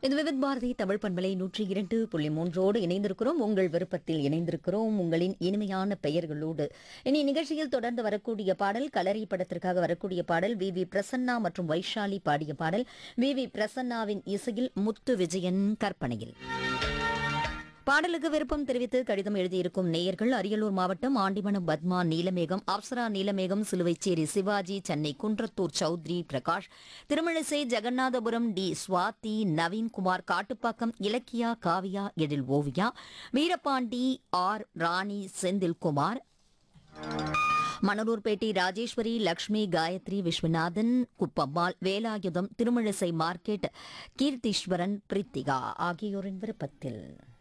இது விவித் பாரதி தமிழ் பண்பலை நூற்றி இரண்டு புள்ளி மூன்றோடு இணைந்திருக்கிறோம் உங்கள் விருப்பத்தில் இணைந்திருக்கிறோம் உங்களின் இனிமையான பெயர்களோடு இனி நிகழ்ச்சியில் தொடர்ந்து வரக்கூடிய பாடல் கலரி படத்திற்காக வரக்கூடிய பாடல் வி வி பிரசன்னா மற்றும் வைஷாலி பாடிய பாடல் வி வி பிரசன்னாவின் இசையில் முத்து விஜயன் கற்பனையில் பாடலுக்கு விருப்பம் தெரிவித்து கடிதம் எழுதியிருக்கும் நேயர்கள் அரியலூர் மாவட்டம் Andimadam Padma Neelamegam Apsara Neelamegam Siluvaicheri Sivaji Chennai Kundrathur Chowdhury Prakash Thirumazhisai Jagannathapuram T Swathi Naveenkumar Kattupakkam Ilakkiya Kaviya Ezhil Oviya Veerapandi R Rani Senthilkumar Manalurpet Rajeswari Lakshmi Gayathri Viswanathan Kuppammal Velayutham Thirumazhisai market Keertheeswaran Prithika ஆகியோரின் விருப்பத்தில்